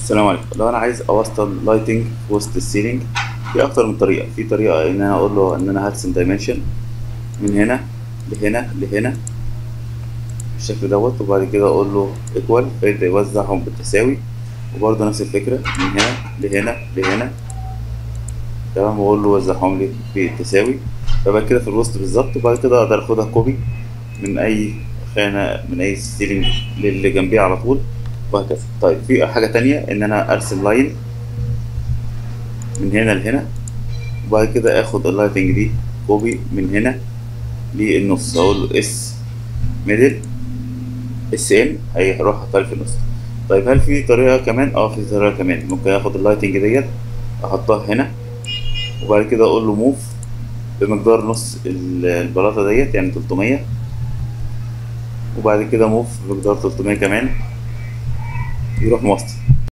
السلام عليكم لو انا عايز اوصل لايتنج في وسط السيلينج في اكتر من طريقه في طريقه ان انا اقول له ان انا هرسم دايمنشن من هنا لهنا لهنا بالشكل دوت وبعد كده اقول له ايكوال فيبدا يوزعهم بالتساوي وبرضه نفس الفكره من هنا لهنا لهنا تمام واقول له وزعهم لي بالتساوي فبقى كده في الوسط بالظبط وبعد كده اقدر اخدها كوبي من اي خانه من اي سيلينج للي جنبيها على طول وهكذا طيب في حاجه تانية ان انا ارسم لاين من هنا لهنا وبعد كده اخد اللايتنج دي كوبي من هنا للنص اقول له اس ميدل اس ام هيروح حاطها في النص طيب هل في طريقه كمان اه في طريقه كمان ممكن اخد اللايتنج ديت احطها هنا وبعد كده اقول له موف بمقدار نص البلاطه ديت يعني 300 وبعد كده موف بمقدار 300 كمان يروح موصل